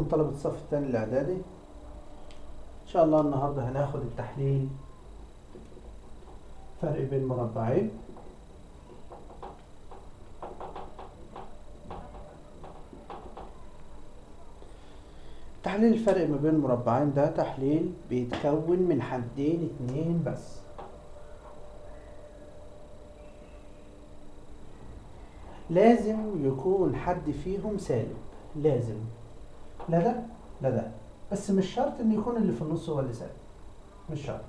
طلبة الصف الثاني الإعدادي إن شاء الله النهاردة هناخد التحليل فرق بين مربعين تحليل الفرق ما بين مربعين ده تحليل بيتكون من حدين اتنين بس لازم يكون حد فيهم سالب لازم لا ده لا ده بس مش شرط ان يكون اللي في النص هو اللي سالب مش شرط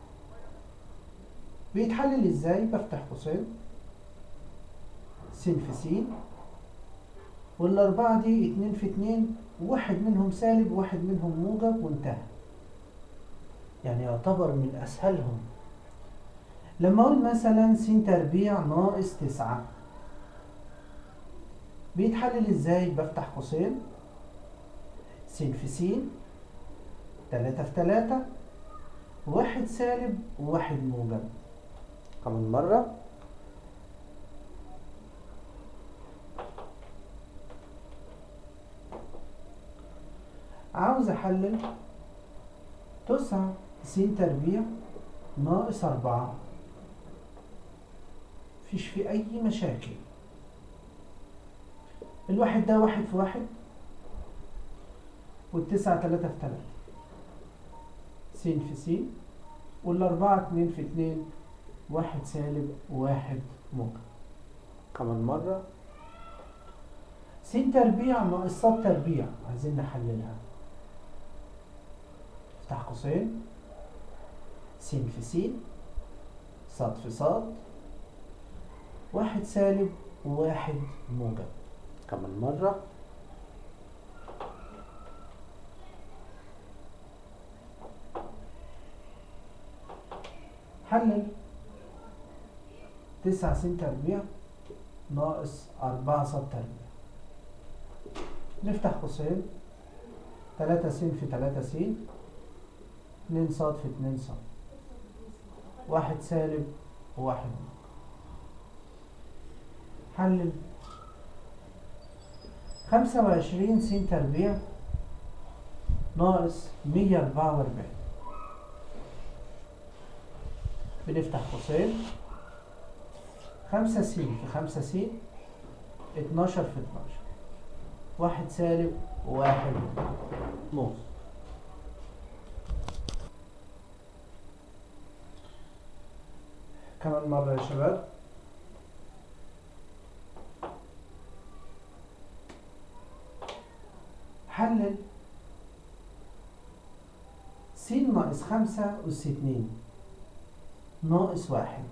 بيتحلل ازاي بفتح قوسين س في س والاربعة دي اتنين في اتنين واحد منهم سالب وواحد منهم موجب وانتهى يعني يعتبر من اسهلهم لما اقول مثلا س تربيع ناقص تسعة بيتحلل ازاي بفتح قوسين س في س تلاتة في تلاتة واحد سالب وواحد موجب كمان مرة عاوز احلل تسعة س تربيع ناقص أربعة مفيش فيه أي مشاكل الواحد ده واحد في واحد والتسعة تلاتة في تلاتة س في س والأربعة اتنين في اتنين واحد سالب وواحد موجب كمان مرة س تربيع ناقص ص تربيع عايزين نحللها افتح قوسين س في س ص في ص واحد سالب وواحد موجب كمان مرة حلل تسعة س تربيع ناقص أربعة ص تربيع نفتح قوسين تلاتة س في تلاتة س اتنين ص في اتنين ص واحد سالب وواحد موجب حلل خمسة وعشرين س تربيع ناقص مية أربعة وأربعين بنفتح قوسين خمسة س في خمسة س اتناشر في اتناشر واحد سالب وواحد موجب كمان مرة يا شباب حلل س ناقص خمسة أس اتنين ناقص واحد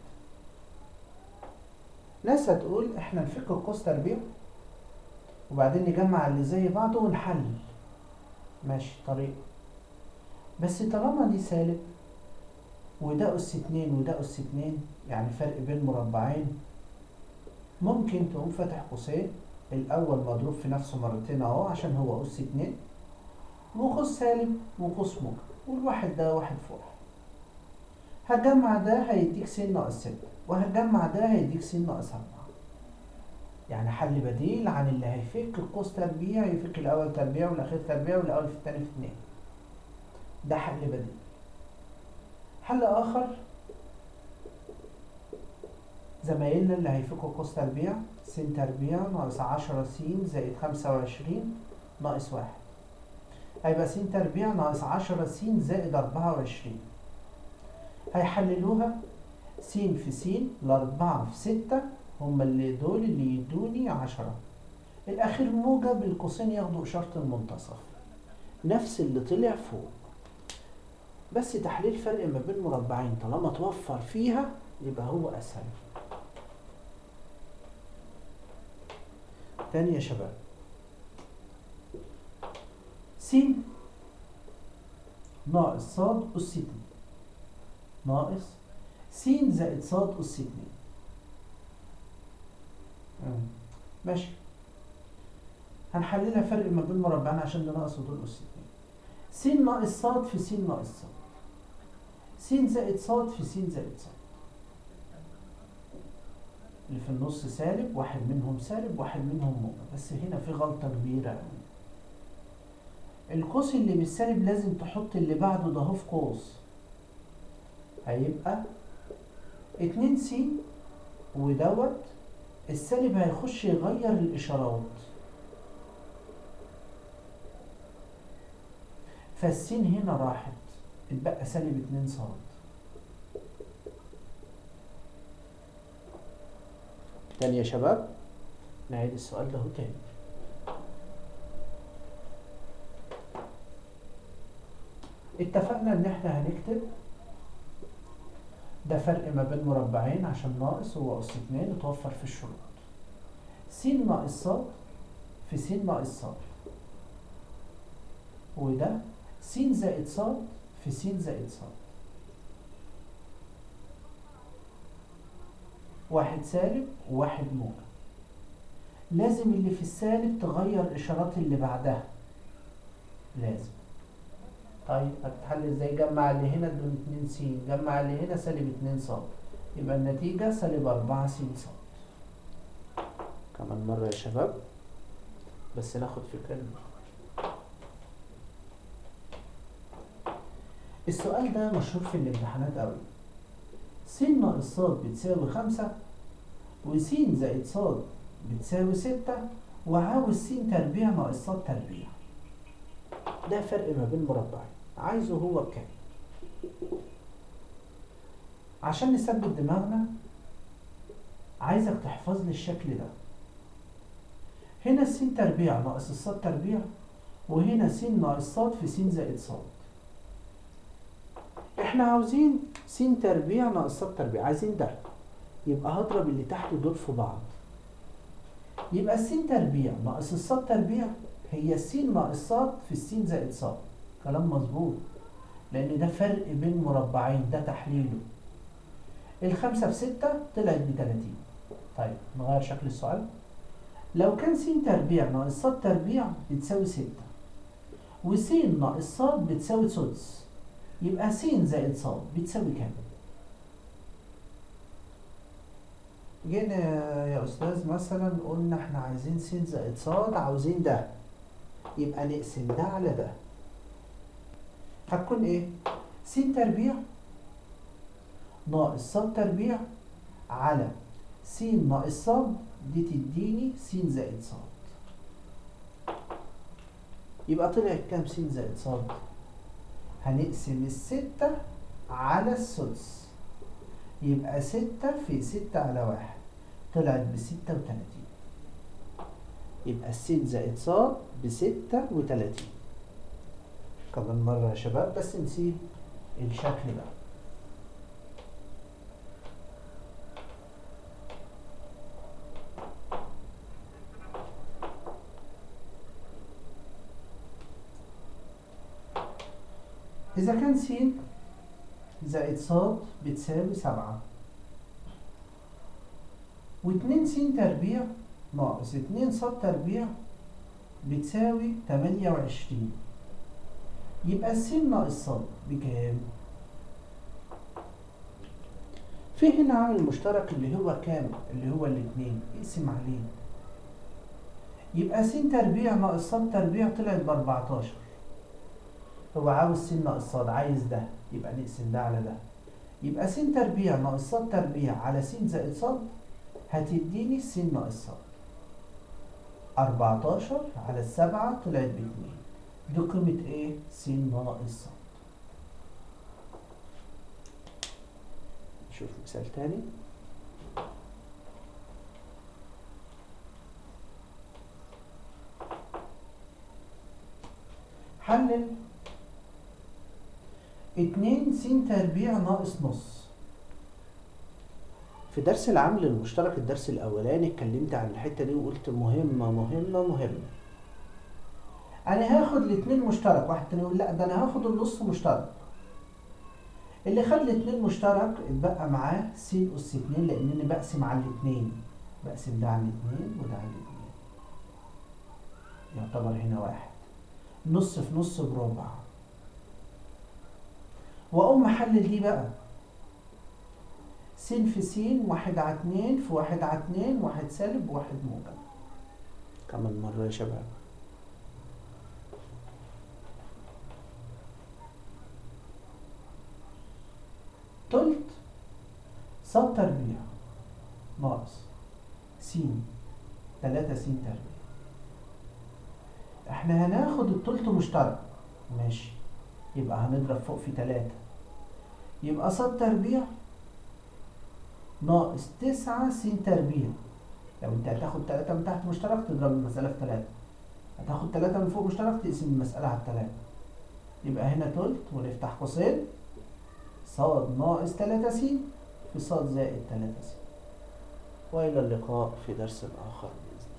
ناس هتقول احنا نفك القوس تربيع وبعدين نجمع اللي زي بعضه ونحلل ماشي طريقة بس طالما دي سالب وده أس اتنين وده أس اتنين يعني فرق بين مربعين ممكن تقوم فاتح قوسين الأول مضروب في نفسه مرتين أهو عشان هو أس اتنين وقوس سالب وقوس موجب والواحد ده واحد في واحد هتجمع ده هيديك س ناقص ستة وهتجمع ده هيديك س ناقص أربعة يعني حل بديل عن اللي هيفك القوس تربيع يفك الأول تربيع والأخير تربيع والأول في التاني في اتنين ده حل بديل حل آخر زمايلنا اللي هيفكوا قوس تربيع س تربيع ناقص عشرة س زائد خمسة وعشرين ناقص واحد هيبقى س تربيع ناقص عشرة س زائد أربعة وعشرين هيحللوها س في س الأربعة في ستة هما اللي دول اللي يدوني عشرة الأخير موجب القوسين ياخدوا إشارة المنتصف نفس اللي طلع فوق بس تحليل فرق ما بين مربعين طالما توفر فيها يبقى هو أسهل تاني يا شباب س ناقص ص أس اتنين ناقص س زائد ص أس اتنين ماشي هنحللها فرق ما بين مربعين عشان ده ناقص ودول أس اتنين س ناقص ص في س ناقص ص س زائد ص في س زائد ص اللي في النص سالب واحد منهم سالب واحد منهم موجب بس هنا في غلطة كبيرة أوي القوس اللي بالسالب لازم تحط اللي بعده ده هو في قوس هيبقى اتنين س ودوت السالب هيخش يغير الإشارات فالسين هنا راحت اتبقى سالب اتنين صاد تاني يا شباب نعيد السؤال ده هو تاني اتفقنا ان احنا هنكتب ده فرق ما بين مربعين عشان ناقص هو أس اتنين اتوفر في الشروط س ناقص ص في س ناقص ص وده س زائد ص في س زائد ص واحد سالب وواحد موجب لازم اللي في السالب تغير إشارات اللي بعدها لازم طيب هتحل ازاي جمع اللي هنا ادوني 2 س جمع اللي هنا سالب 2 ص يبقى النتيجة سالب 4 س ص كمان مرة يا شباب بس ناخد فكرة منه السؤال ده مشهور في الامتحانات قوي س ناقص ص بتساوي خمسة وس زائد ص بتساوي ستة وعاوز س تربيع ناقص ص تربيع ده فرق ما بين مربعين عايزه هو بكام عشان نثبت دماغنا عايزك تحفظ لي الشكل ده هنا س تربيع ناقص الص تربيع وهنا س ناقص ص في س زائد ص احنا عاوزين س تربيع ناقص ص تربيع عايزين ده يبقى هضرب اللي تحت دول في بعض يبقى س تربيع ناقص الص تربيع هي س ناقص ص في س زائد ص كلام مظبوط لأن ده فرق بين مربعين ده تحليله الخمسة في ستة طلعت بتلاتين طيب نغير شكل السؤال لو كان س تربيع ناقص ص تربيع بتساوي ستة وس ناقص ص بتساوي سدس يبقى س زائد ص بتساوي كام؟ جينا يا أستاذ مثلا قلنا احنا عايزين س زائد ص عاوزين ده يبقى نقسم ده على ده هتكون ايه؟ س تربيع ناقص ص تربيع على س ناقص ص دي تديني س زائد ص يبقى طلعت كام س زائد ص؟ هنقسم الستة على السدس يبقى ستة في ستة على واحد طلعت بستة وتلاتين يبقى الست زائد ص بستة وتلاتين كمان مرة يا شباب بس نسيب الشكل ده إذا كان س زائد ص بتساوي سبعة واتنين س تربيع ناقص اتنين ص تربيع بتساوي تمانية وعشرين يبقى الس ناقص ص بكام؟ في هنا عامل مشترك اللي هو كام؟ اللي هو الاتنين اقسم عليه يبقى س تربيع ناقص ص تربيع طلعت بأربعتاشر هو عاوز س ناقص ص عايز ده يبقى نقسم ده على ده يبقى س تربيع ناقص ص تربيع على س زائد ص هتديني س ناقص ص أربعتاشر على السبعة طلعت باتنين دي قيمة ايه؟ س ناقص ص نشوف مثال تاني حلل اتنين س تربيع ناقص نص في درس العمل المشترك الدرس الأولاني اتكلمت عن الحتة دي وقلت مهمة مهمة مهمة أنا هاخد الاتنين مشترك واحد تاني يقول لأ ده أنا هاخد النص مشترك اللي خد الاتنين مشترك اتبقى معاه س أس اتنين لأنني بقسم على الاتنين بقسم ده على الاتنين وده على الاتنين يعتبر هنا واحد نص في نص بربع وأقوم محلل دي بقى س في س واحد على اتنين في واحد على اتنين واحد سالب وواحد موجب كمان مرة يا شباب ص تربيع ناقص س تلاتة س تربيع احنا هناخد التلت مشترك ماشي يبقى هنضرب فوق في تلاتة يبقى ص تربيع ناقص تسعة س تربيع لو انت هتاخد تلاتة من تحت مشترك تضرب المسألة في تلاتة هتاخد تلاتة من فوق مشترك تقسم المسألة على التلاتة يبقى هنا تلت ونفتح قوسين ص ناقص تلاتة س في ص زائد تلاتة س وإلى اللقاء في درس آخر بإذن